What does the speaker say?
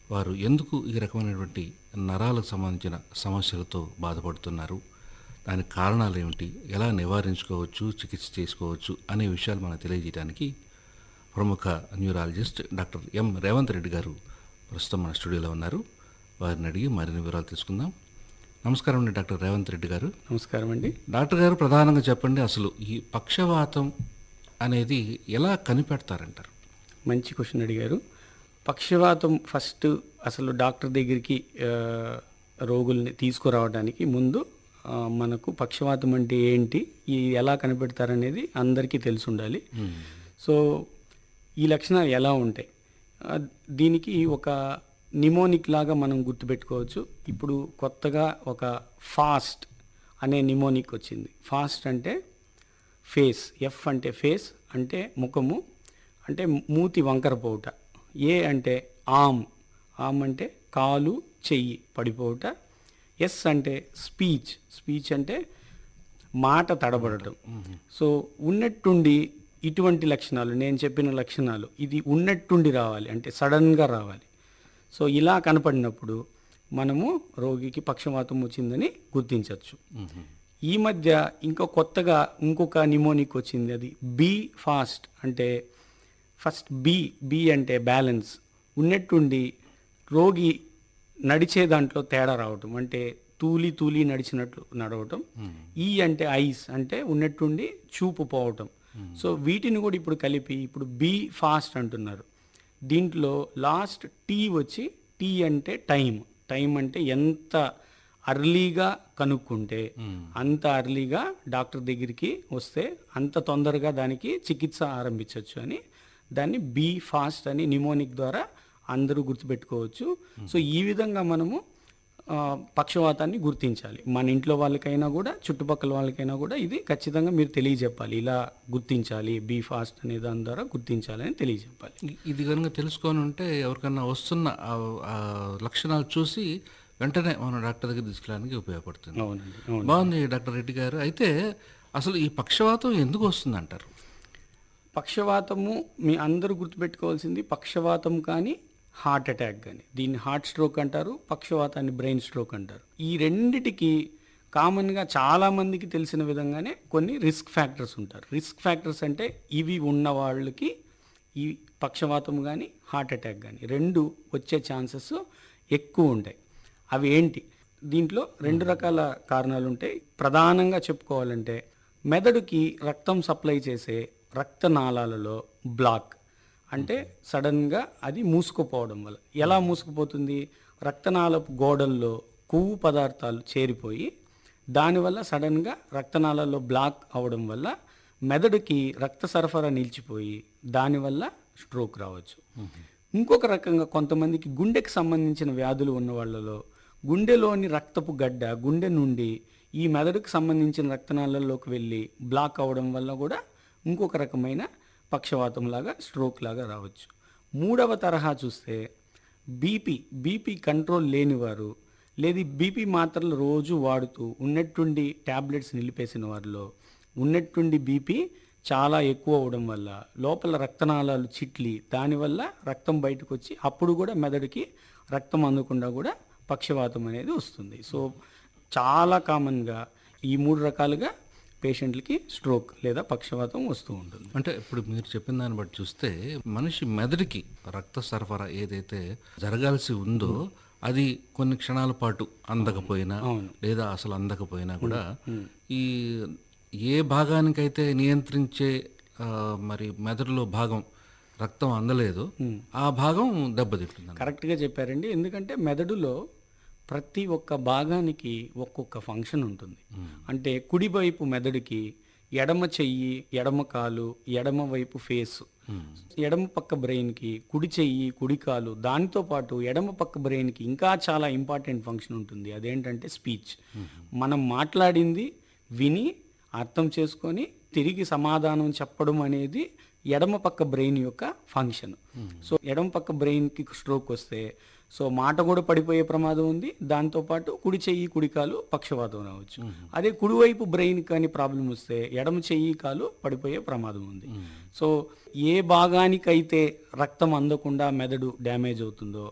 వారు ఎందుకు ఈ రకమైనటువంటి నరాలకు సంబంధించిన సమస్యలతో బాధపడుతున్నారు దానికి కారణాలు ఏమిటి ఎలా నివారించుకోవచ్చు చికిత్స చేసుకోవచ్చు అనే విషయాలు మనకు తెలియజేయడానికి ప్రముఖ neurologist doctor M Revanth Reddy garu ప్రస్తుతం మన స్టూడియోలో ఉన్నారు వారిని అడిగి మరిన్ని వివరాలు తీసుకుందాం నమస్కారం అండి డాక్టర్ రేవంత్ రెడ్డి గారు నమస్కారం అండి డాక్టర్ గారు ప్రధానంగా చెప్పండి అసలు ఈ పక్షవాతం అనేది ఎలా కనిపెడతారంటారు మంచి క్వశ్చన్ అడిగారు పక్షవాతం ఫస్ట్ అసలు డాక్టర్ దగ్గరికి ఆ, రోగుల్ని తీసుకురావడానికి ముందు ఆ, మనకు పక్షవాతం అంటే ఏంటి ఈ ఎలా కనిపెడతారనేది అందరికీ తెలిసి ఉండాలి సో ఈ లక్షణాలు ఎలా ఉంటాయి ఆ, దీనికి ఒక నిమోనిక్ లాగా మనం గుర్తుపెట్టుకోవచ్చు ఇప్పుడు కొత్తగా ఒక ఫాస్ట్ అనే నిమోనిక్ వచ్చింది ఫాస్ట్ అంటే ఫేస్ ఎఫ్ అంటే ఫేస్ అంటే ముఖము అంటే మూతి వంకర పోవుట ఏ అంటే ఆమ్ ఆమ్ అంటే కాలు చెయ్యి పడిపోవుట ఎస్ అంటే స్పీచ్ స్పీచ్ అంటే మాట తడబడటం సో ఉన్నట్టుండి ఇటువంటి లక్షణాలు నేను చెప్పిన లక్షణాలు ఇది ఉన్నట్టుండి రావాలి అంటే సడన్గా రావాలి సో ఇలా కనపడినప్పుడు మనము రోగికి పక్షవాతం వచ్చిందని గుర్తించవచ్చు ఈ మధ్య ఇంకో కొత్తగా ఇంకొక నిమోనిక్ వచ్చింది అది బీ ఫాస్ట్ అంటే ఫస్ట్ బి బి అంటే బ్యాలెన్స్ ఉన్నట్టుండి రోగి నడిచే దాంట్లో తేడా రావటం అంటే తూలి తూలి నడిచినట్లు నడవటం ఈ అంటే ఐస్ అంటే ఉన్నట్టుండి చూపు పోవటం సో వీటిని కూడా ఇప్పుడు కలిపి ఇప్పుడు బి ఫాస్ట్ అంటున్నారు దీంట్లో లాస్ట్ టీ వచ్చి టీ అంటే టైం టైం అంటే ఎంత అర్లీగా కనుక్కుంటే అంత అర్లీగా డాక్టర్ దగ్గరికి వస్తే అంత తొందరగా దానికి చికిత్స ఆరంభించవచ్చు అని దాన్ని బీ ఫాస్ట్ అని నిమోనిక్ ద్వారా అందరూ గుర్తుపెట్టుకోవచ్చు సో ఈ విధంగా మనము ఆ, పక్షవాతాన్ని గుర్తించాలి మన ఇంట్లో వాళ్ళకైనా కూడా చుట్టుపక్కల వాళ్ళకైనా కూడా ఇది ఖచ్చితంగా మీరు తెలియజెప్పాలి ఇలా గుర్తించాలి బీ ఫాస్ట్ అనే దాని ద్వారా గుర్తించాలి అని తెలియజెప్పాలి ఇ- ఇది కనుక తెలుసుకొని ఉంటే ఎవరికన్నా వస్తున్న ఆ- ఆ లక్షణాలు చూసి వెంటనే మనం డాక్టర్ దగ్గర తీసుకెళ్ళడానికి ఉపయోగపడుతుంది అవునండి అవును బాగుంది డాక్టర్ రెడ్డి గారు అయితే అసలు ఈ పక్షవాతం ఎందుకు వస్తుంది అంటారు పక్షవాతము మీ అందరూ గుర్తుపెట్టుకోవాల్సింది పక్షవాతం కానీ హార్ట్ అటాక్ కానీ దీన్ని హార్ట్ స్ట్రోక్ అంటారు పక్షవాతాన్ని బ్రెయిన్ స్ట్రోక్ అంటారు ఈ రెండిటికి కామన్గా చాలా మందికి తెలిసిన విధంగానే కొన్ని రిస్క్ ఫ్యాక్టర్స్ ఉంటారు రిస్క్ ఫ్యాక్టర్స్ అంటే ఇవి ఉన్న వాళ్ళకి ఈ పక్షవాతం కానీ హార్ట్ అటాక్ కానీ రెండు వచ్చే ఛాన్సెస్ ఎక్కువ ఉంటాయి అవి ఏంటి దీంట్లో రెండు రకాల కారణాలు ఉంటాయి ప్రధానంగా చెప్పుకోవాలంటే మెదడుకి రక్తం సప్లై చేసే రక్తనాళాలలో బ్లాక్ అంటే సడన్గా అది మూసుకుపోవడం వల్ల ఎలా మూసుకుపోతుంది రక్తనాళపు గోడల్లో కొవ్వు పదార్థాలు చేరిపోయి దానివల్ల సడన్గా రక్తనాళాల్లో బ్లాక్ అవడం వల్ల మెదడుకి రక్త సరఫరా నిలిచిపోయి దానివల్ల స్ట్రోక్ రావచ్చు ఇంకొక రకంగా కొంతమందికి గుండెకి సంబంధించిన వ్యాధులు ఉన్న వాళ్ళలో గుండెలోని రక్తపు గడ్డ గుండె నుండి ఈ మెదడుకు సంబంధించిన రక్తనాళాల్లోకి వెళ్ళి బ్లాక్ అవడం వల్ల కూడా ఇంకొక రకమైన పక్షవాతం లాగా స్ట్రోక్ లాగా రావచ్చు మూడవ తరహా చూస్తే బీపీ బీపీ కంట్రోల్ లేనివారు లేదు బీపీ మాత్రలు రోజు వాడుతూ ఉన్నట్టుండి ట్యాబ్లెట్స్ నిలిపేసిన వారిలో ఉన్నట్టుండి బీపీ చాలా ఎక్కువ అవడం వల్ల లోపల రక్తనాళాలు చిట్లి దానివల్ల రక్తం బయటకు వచ్చి అప్పుడు కూడా మెదడుకి రక్తం అందకుండా కూడా పక్షవాతం అనేది వస్తుంది సో చాలా కామన్గా ఈ మూడు రకాలుగా పేషెంట్లకి స్ట్రోక్ లేదా పక్షవాతం వస్తూ ఉంటుంది అంటే ఇప్పుడు మీరు చెప్పిన దాన్ని బట్టి చూస్తే మనిషి మెదడుకి రక్త సరఫరా ఏదైతే జరగాల్సి ఉందో అది కొన్ని క్షణాల పాటు అందకపోయినా లేదా అసలు అందకపోయినా కూడా ఈ ఏ భాగానికైతే నియంత్రించే ఆ, మరి మెదడులో భాగం రక్తం అందలేదు ఆ భాగం దెబ్బతింటుంది కరెక్ట్గా చెప్పారండి ఎందుకంటే మెదడులో ప్రతి ఒక్క భాగానికి ఒక్కొక్క ఫంక్షన్ ఉంటుంది అంటే కుడివైపు మెదడుకి ఎడమ చెయ్యి ఎడమ కాలు ఎడమ వైపు ఫేస్ ఎడమ పక్క బ్రెయిన్కి కుడి చెయ్యి కుడి కాలు దానితో పాటు ఎడమ పక్క బ్రెయిన్కి ఇంకా చాలా ఇంపార్టెంట్ ఫంక్షన్ ఉంటుంది అదేంటంటే స్పీచ్ మనం మాట్లాడింది విని అర్థం చేసుకొని తిరిగి సమాధానం చెప్పడం అనేది ఎడమ పక్క బ్రెయిన్ యొక్క ఫంక్షన్ సో ఎడమ పక్క బ్రెయిన్కి స్ట్రోక్ వస్తే సో మాట కూడా పడిపోయే ప్రమాదం ఉంది దాంతోపాటు కుడి చెయ్యి కుడి కాలు పక్షవాతం రావచ్చు అదే కుడివైపు బ్రెయిన్ కానీ ప్రాబ్లం వస్తే ఎడమ చెయ్యి కాలు పడిపోయే ప్రమాదం ఉంది సో ఏ భాగానికైతే రక్తం అందకుండా మెదడు డ్యామేజ్ అవుతుందో